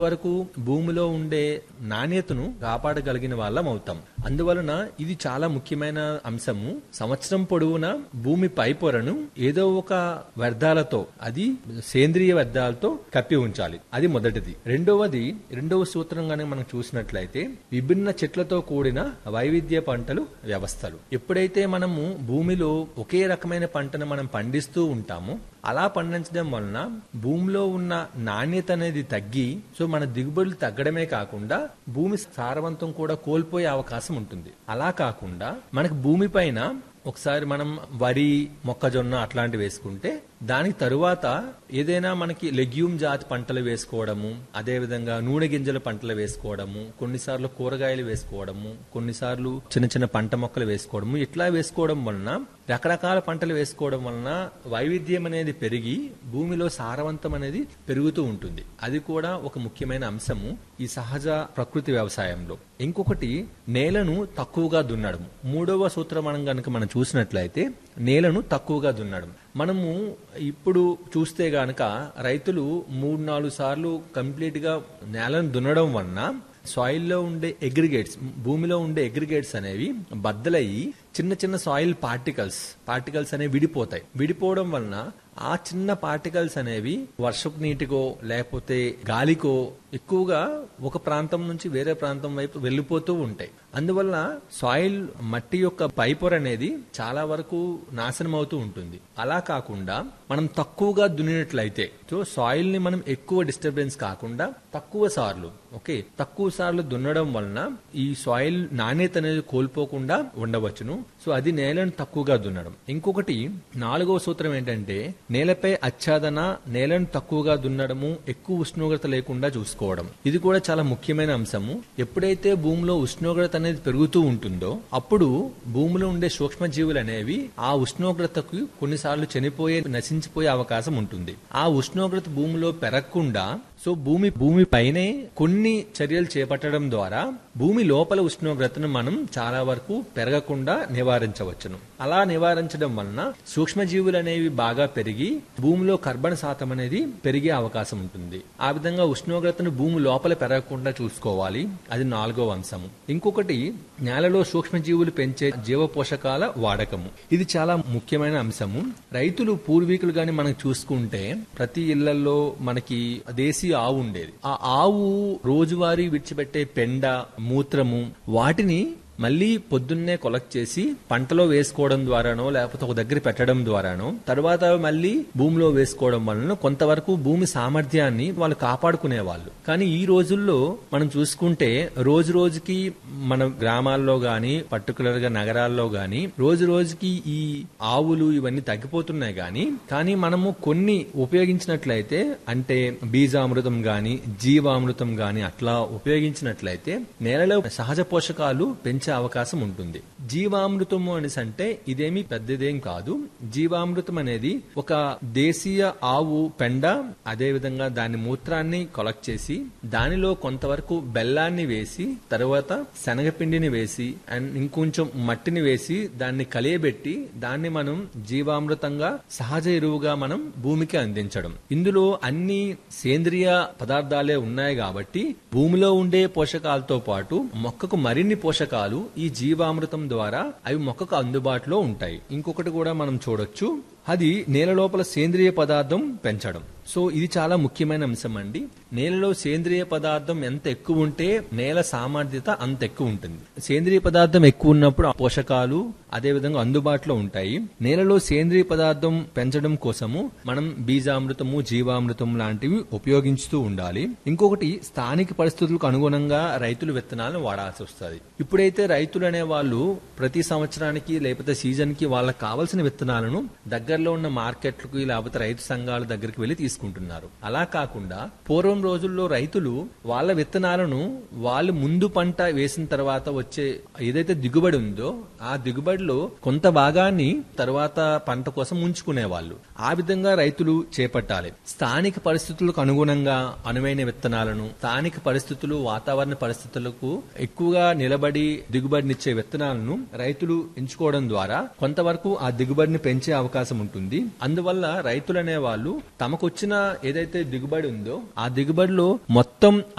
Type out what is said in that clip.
వరకు భూమిలో ఉండే నాణ్యతను కాపాడగలిగిన వాళ్ళం అవుతాం అందువలన ఇది చాలా ముఖ్యమైన అంశము సంవత్సరం పొడవునా భూమి పై పొరను ఏదో ఒక వ్యర్థాలతో అది సేంద్రియ వ్యర్థాలతో కప్పి ఉంచాలి అది మొదటిది రెండవది రెండవ సూత్రంగానే మనం చూసినట్లయితే విభిన్న చెట్లతో కూడిన వైవిధ్య పంటలు వ్యవస్థలు ఎప్పుడైతే మనము భూమిలో ఒకే రకమైన పంటను మనం పండిస్తూ ఉంటామో అలా పండించడం వలన భూమిలో ఉన్న నాణ్యత అనేది తగ్గి సో మన దిగుబడులు తగ్గడమే కాకుండా భూమి సారవంతం కూడా కోల్పోయే అవకాశం ఉంటుంది అలా కాకుండా మనకు భూమి పైన ఒకసారి మనం వరి మొక్కజొన్న అట్లాంటివి వేసుకుంటే దానికి తరువాత ఏదైనా మనకి లెగ్యూమ్ జాతి పంటలు వేసుకోవడము అదేవిధంగా నూనె గింజల పంటలు వేసుకోవడము కొన్నిసార్లు కూరగాయలు వేసుకోవడము కొన్నిసార్లు చిన్న చిన్న పంట మొక్కలు వేసుకోవడము ఇట్లా వేసుకోవడం వలన రకరకాల పంటలు వేసుకోవడం వలన వైవిధ్యం అనేది పెరిగి భూమిలో సారవంతం అనేది పెరుగుతూ ఉంటుంది అది కూడా ఒక ముఖ్యమైన అంశము ఈ సహజ ప్రకృతి వ్యవసాయంలో ఇంకొకటి నేలను తక్కువగా దున్నడం మూడవ సూత్రం మనం కనుక మనం చూసినట్లయితే నేలను తక్కువగా దున్నడం మనము ఇప్పుడు చూస్తే గనక రైతులు మూడు నాలుగు సార్లు కంప్లీట్ గా నేలను దున్నడం వలన సాయిల్లో ఉండే అగ్రిగేట్స్ భూమిలో ఉండే అగ్రిగేట్స్ అనేవి బద్దలయ్యి చిన్న చిన్న సాయిల్ పార్టికల్స్ పార్టికల్స్ అనేవి విడిపోతాయి విడిపోవడం వలన ఆ చిన్న పార్టికల్స్ అనేవి వర్షపు నీటికో లేకపోతే గాలికో ఎక్కువగా ఒక ప్రాంతం నుంచి వేరే ప్రాంతం వైపు వెళ్ళిపోతూ ఉంటాయి అందువల్ల సాయిల్ మట్టి యొక్క పైపొర అనేది చాలా వరకు నాశనం అవుతూ ఉంటుంది అలా కాకుండా మనం తక్కువగా దున్నినట్లయితే సో సాయిల్ ని మనం ఎక్కువ డిస్టర్బెన్స్ కాకుండా తక్కువ సార్లు ఓకే తక్కువ సార్లు దున్నడం వలన ఈ సాయిల్ నాణ్యత అనేది కోల్పోకుండా ఉండవచ్చును సో అది నేలను తక్కువగా దున్నడం ఇంకొకటి నాలుగవ సూత్రం ఏంటంటే నేలపై ఆచ్ఛాదన నేలను తక్కువగా దున్నడము ఎక్కువ ఉష్ణోగ్రత లేకుండా చూసుకోవడం ఇది కూడా చాలా ముఖ్యమైన అంశము ఎప్పుడైతే భూమిలో ఉష్ణోగ్రత అనేది పెరుగుతూ ఉంటుందో అప్పుడు భూమిలో ఉండే సూక్ష్మజీవులు అనేవి ఆ ఉష్ణోగ్రతకు కొన్నిసార్లు చనిపోయే నశించిపోయే అవకాశం ఉంటుంది ఆ ఉష్ణోగ్రత భూమిలో పెరగకుండా సో భూమి భూమి పైనే కొన్ని చర్యలు చేపట్టడం ద్వారా భూమి లోపల ఉష్ణోగ్రతను మనం చాలా వరకు పెరగకుండా నివారించవచ్చును అలా నివారించడం వలన సూక్ష్మజీవులు అనేవి బాగా పెరిగి భూమిలో కర్బన శాతం అనేది పెరిగే అవకాశం ఉంటుంది ఆ విధంగా ఉష్ణోగ్రతను భూమి లోపల పెరగకుండా చూసుకోవాలి అది నాలుగో అంశము ఇంకొకటి నేలలో సూక్ష్మజీవులు పెంచే జీవ పోషకాల వాడకము ఇది చాలా ముఖ్యమైన అంశము రైతులు పూర్వీకులు గాని మనం చూసుకుంటే ప్రతి ఇళ్లలో మనకి దేశీ ఆవు ఉండేది ఆ ఆవు రోజువారీ విడిచిపెట్టే పెండ మూత్రము వాటిని మళ్ళీ పొద్దున్నే కొలెక్ట్ చేసి పంటలో వేసుకోవడం ద్వారానో లేకపోతే ఒక దగ్గర పెట్టడం ద్వారానో తర్వాత మళ్ళీ భూమిలో వేసుకోవడం వలన కొంతవరకు భూమి సామర్థ్యాన్ని వాళ్ళు కాపాడుకునే వాళ్ళు కానీ ఈ రోజుల్లో మనం చూసుకుంటే రోజు రోజుకి మన గ్రామాల్లో గాని పర్టికులర్ గా నగరాల్లో గాని రోజు రోజుకి ఈ ఆవులు ఇవన్నీ తగ్గిపోతున్నాయి గాని కానీ మనము కొన్ని ఉపయోగించినట్లయితే అంటే బీజామృతం గాని జీవామృతం గాని అట్లా ఉపయోగించినట్లయితే నేలలో సహజ పోషకాలు పెంచే అవకాశం ఉంటుంది జీవామృతము అనేసి అంటే ఇదేమి పెద్దదేం కాదు జీవామృతం అనేది ఒక దేశీయ ఆవు పెండ అదే విధంగా దాని మూత్రాన్ని కలెక్ట్ చేసి దానిలో కొంతవరకు బెల్లాన్ని వేసి తర్వాత శనగపిండిని వేసి అండ్ ఇంకొంచెం మట్టిని వేసి దాన్ని కలియబెట్టి దాన్ని మనం జీవామృతంగా సహజ ఎరువుగా మనం భూమికి అందించడం ఇందులో అన్ని సేంద్రియ పదార్థాలే ఉన్నాయి కాబట్టి భూమిలో ఉండే పోషకాలతో పాటు మొక్కకు మరిన్ని పోషకాలు ఈ జీవామృతం ద్వారా అవి మొక్కకు అందుబాటులో ఉంటాయి ఇంకొకటి కూడా మనం చూడొచ్చు అది నేల లోపల సేంద్రియ పదార్థం పెంచడం సో ఇది చాలా ముఖ్యమైన అంశం అండి నేలలో సేంద్రియ పదార్థం ఎంత ఎక్కువ ఉంటే నేల సామర్థ్యత అంత ఎక్కువ ఉంటుంది సేంద్రియ పదార్థం ఎక్కువ ఉన్నప్పుడు ఆ పోషకాలు అదే విధంగా అందుబాటులో ఉంటాయి నేలలో సేంద్రియ పదార్థం పెంచడం కోసము మనం బీజామృతము జీవామృతం లాంటివి ఉపయోగిస్తూ ఉండాలి ఇంకొకటి స్థానిక పరిస్థితులకు అనుగుణంగా రైతులు విత్తనాలను వాడాల్సి వస్తుంది ఇప్పుడైతే రైతులు అనే వాళ్ళు ప్రతి సంవత్సరానికి లేకపోతే సీజన్ కి వాళ్ళకి కావాల్సిన విత్తనాలను దగ్గరలో ఉన్న మార్కెట్లకు లేకపోతే రైతు సంఘాల దగ్గరికి వెళ్లి తీసుకుంటున్నారు అలా కాకుండా పూర్వం రోజుల్లో రైతులు వాళ్ళ విత్తనాలను వాళ్ళు ముందు పంట వేసిన తర్వాత వచ్చే ఏదైతే దిగుబడి ఉందో ఆ దిగుబడిలో కొంత భాగాన్ని తర్వాత పంట కోసం ఉంచుకునేవాళ్ళు ఆ విధంగా రైతులు చేపట్టాలి స్థానిక పరిస్థితులకు అనుగుణంగా అనువైన విత్తనాలను స్థానిక పరిస్థితులు వాతావరణ పరిస్థితులకు ఎక్కువగా నిలబడి దిగుబడినిచ్చే విత్తనాలను రైతులు ఎంచుకోవడం ద్వారా కొంతవరకు ఆ దిగుబడిని పెంచే అవకాశం ఉంటుంది అందువల్ల రైతులు అనే వాళ్ళు తమకు వచ్చిన ఏదైతే దిగుబడి ఉందో ఆ దిగుబడిలో మొత్తం